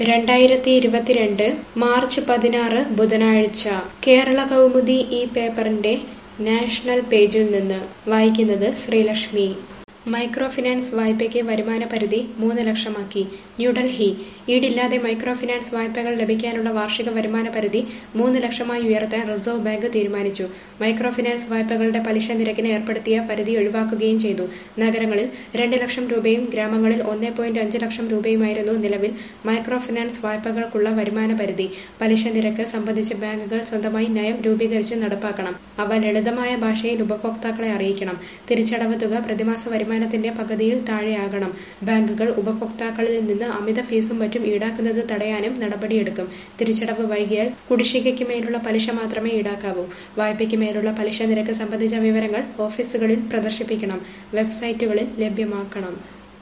രണ്ടായിരത്തി ഇരുപത്തിരണ്ട് മാർച്ച് പതിനാറ് ബുധനാഴ്ച കേരള കൗമുദി ഈ പേപ്പറിന്റെ നാഷണൽ പേജിൽ നിന്ന് വായിക്കുന്നത് ശ്രീലക്ഷ്മി മൈക്രോ ഫിനാൻസ് വായ്പയ്ക്ക് വരുമാന പരിധി മൂന്ന് ലക്ഷമാക്കി ന്യൂഡൽഹി ഈടില്ലാതെ മൈക്രോ ഫിനാൻസ് വായ്പകൾ ലഭിക്കാനുള്ള വാർഷിക വരുമാന പരിധി മൂന്ന് ലക്ഷമായി ഉയർത്താൻ റിസർവ് ബാങ്ക് തീരുമാനിച്ചു മൈക്രോ ഫിനാൻസ് വായ്പകളുടെ പലിശ നിരക്കിന് ഏർപ്പെടുത്തിയ പരിധി ഒഴിവാക്കുകയും ചെയ്തു നഗരങ്ങളിൽ രണ്ട് ലക്ഷം രൂപയും ഗ്രാമങ്ങളിൽ ഒന്നേ പോയിന്റ് അഞ്ച് ലക്ഷം രൂപയുമായിരുന്നു നിലവിൽ മൈക്രോ ഫിനാൻസ് വായ്പകൾക്കുള്ള വരുമാന പരിധി പലിശ നിരക്ക് സംബന്ധിച്ച് ബാങ്കുകൾ സ്വന്തമായി നയം രൂപീകരിച്ച് നടപ്പാക്കണം അവ ലളിതമായ ഭാഷയിൽ ഉപഭോക്താക്കളെ അറിയിക്കണം തിരിച്ചടവ് തുക പ്രതിമാസ വരുമാനത്തിന്റെ പകുതിയിൽ താഴെയാകണം ബാങ്കുകൾ ഉപഭോക്താക്കളിൽ നിന്ന് അമിത ഫീസും മറ്റും ഈടാക്കുന്നത് തടയാനും നടപടിയെടുക്കും തിരിച്ചടവ് വൈകിയാൽ കുടിശ്ശികയ്ക്ക് മേലുള്ള പലിശ മാത്രമേ ഈടാക്കാവൂ വായ്പയ്ക്ക് മേലുള്ള പലിശ നിരക്ക് സംബന്ധിച്ച വിവരങ്ങൾ ഓഫീസുകളിൽ പ്രദർശിപ്പിക്കണം വെബ്സൈറ്റുകളിൽ ലഭ്യമാക്കണം